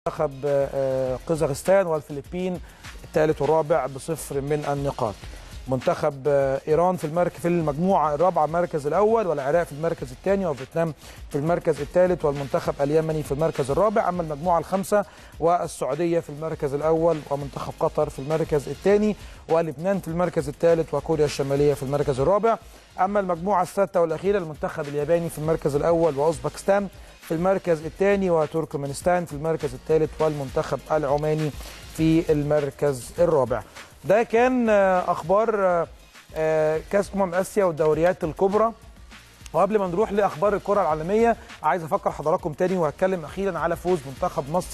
منتخب آه، قزاقستان والفلبين الثالث والرابع بصفر من النقاط منتخب آه، ايران في المركز في المجموعه الرابعه المركز الاول والعراق في المركز الثاني وفيتنام في المركز الثالث والمنتخب اليمني في المركز الرابع اما المجموعه الخامسه والسعوديه في المركز الاول ومنتخب قطر في المركز الثاني ولبنان في المركز الثالث وكوريا الشماليه في المركز الرابع اما المجموعه السادسه والاخيره المنتخب الياباني في المركز الاول واوزبكستان في المركز الثاني وتركمانستان في المركز الثالث والمنتخب العماني في المركز الرابع ده كان آه، اخبار آه، آه، كاس امم اسيا والدوريات الكبرى وقبل ما نروح لاخبار الكره العالميه عايز افكر حضراتكم تاني وهتكلم اخيرا على فوز منتخب مصر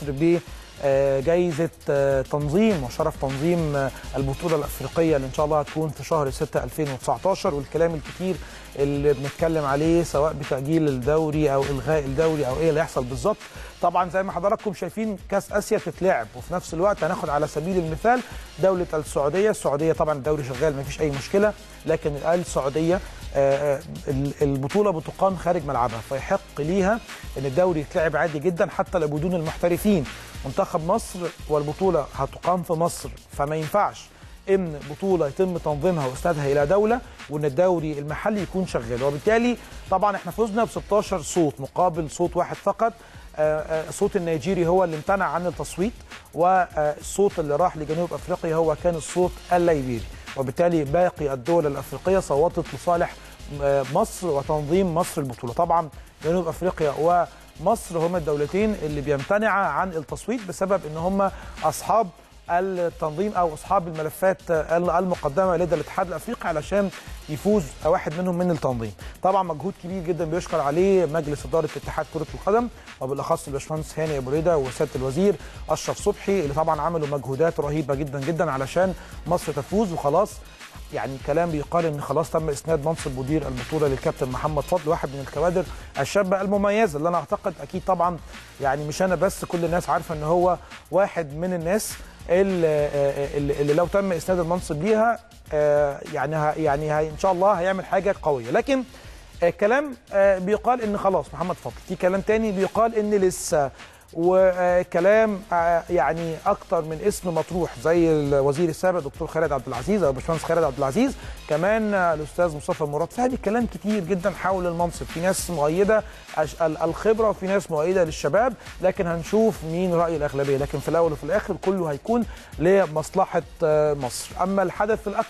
بجائزه تنظيم وشرف تنظيم آه، البطوله الافريقيه اللي ان شاء الله هتكون في شهر 6 2019 والكلام الكتير اللي بنتكلم عليه سواء بتاجيل الدوري او الغاء الدوري او ايه اللي هيحصل بالظبط طبعا زي ما حضراتكم شايفين كاس اسيا تتلعب وفي نفس الوقت هناخد على سبيل المثال دوله السعوديه السعوديه طبعا الدوري شغال ما فيش اي مشكله لكن السعوديه آه، آه، ال- البطوله بتقام خارج ملعبها فيحق ليها ان الدوري يتلعب عادي جدا حتى لو بدون المحترفين منتخب مصر والبطوله هتقام في مصر فما ينفعش ان بطوله يتم تنظيمها واسنادها الى دوله وان الدوري المحلي يكون شغال وبالتالي طبعا احنا فزنا ب 16 صوت مقابل صوت واحد فقط آه، آه، الصوت النيجيري هو اللي امتنع عن التصويت والصوت اللي راح لجنوب افريقيا هو كان الصوت الليبيري وبالتالي باقي الدول الافريقيه صوتت لصالح آه، مصر وتنظيم مصر البطوله طبعا جنوب افريقيا ومصر هما الدولتين اللي بيمتنعا عن التصويت بسبب ان هم اصحاب التنظيم او اصحاب الملفات المقدمه لدى الاتحاد الافريقي علشان يفوز واحد منهم من التنظيم. طبعا مجهود كبير جدا بيشكر عليه مجلس اداره اتحاد كره القدم وبالاخص الباشمهندس هاني ابو ريده وسياده الوزير اشرف صبحي اللي طبعا عملوا مجهودات رهيبه جدا جدا علشان مصر تفوز وخلاص يعني كلام بيقال ان خلاص تم اسناد منصب مدير البطوله للكابتن محمد فضل واحد من الكوادر الشابه المميزه اللي انا اعتقد اكيد طبعا يعني مش انا بس كل الناس عارفه ان هو واحد من الناس اللي, اللي اللي لو تم اسناد المنصب ليها آه، يعني ه- يعني ه- ان شاء الله هيعمل حاجه قويه لكن آه، كلام آه، بيقال ان خلاص محمد فضل في كلام تاني بيقال ان لسه وكلام آه، يعني اكتر من اسم مطروح زي الوزير السابق دكتور خالد عبد العزيز او باشمهندس خالد عبد العزيز كمان آه، الاستاذ مصطفى مراد فهمي كلام كتير جدا حول المنصب في ناس مؤيده أش- ال- الخبره وفي ناس مؤيده للشباب لكن هنشوف مين راي الاغلبيه لكن في الاول وفي الاخر كله هيكون لمصلحه آه، مصر اما الحدث الاكبر